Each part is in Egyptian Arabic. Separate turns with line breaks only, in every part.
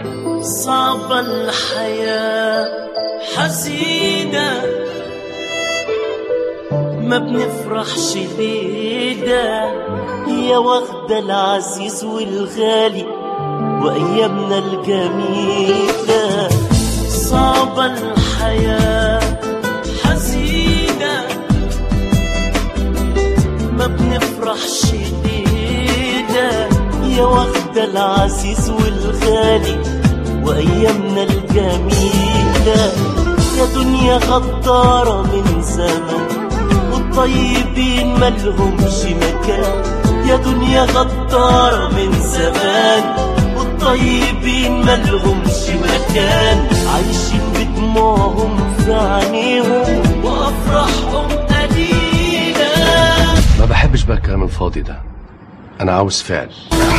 صعبة الحياة حزينة ما بنفرحش ليلة هي واخدة العزيز والغالي وأيامنا الجميلة صعبة الحياة حزينة ما بنفرحش ليلة هي واخدة العزيز والغالي وأيامنا الجميلة يا دنيا غدارة من زمان والطيبين ملهمش مكان يا دنيا غدارة من زمان والطيبين ملهمش مكان عايشين بدموعهم في عينيهم وأفراحهم قليلة
ما بحبش بقى الكلام الفاضي ده انا عاوز فعل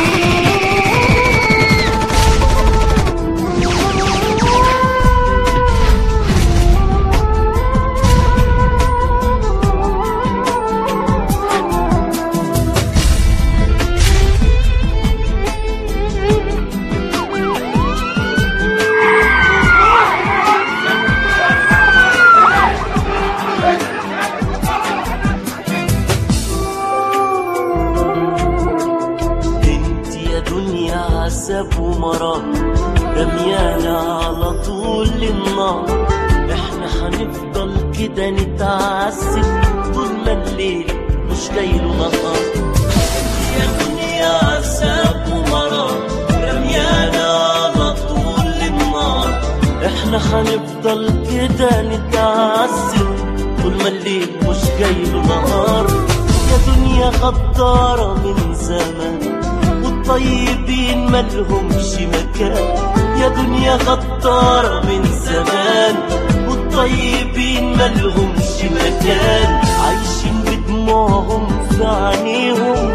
انت يا دنيا عذاب ومرار رميانا على طول النار احنا هنفضل كده نتعذب طول ما الليل مش جاي له نهار يا دنيا عذاب ومرار رميانا على طول النار احنا هنفضل كده نتعذب طول ما الليل مش جاي له نهار يا دنيا غدارة من زمان والطيبين ملهمش مكان يا دنيا غدارة من زمان والطيبين ملهمش مكان عايشين بدموعهم في عينيهم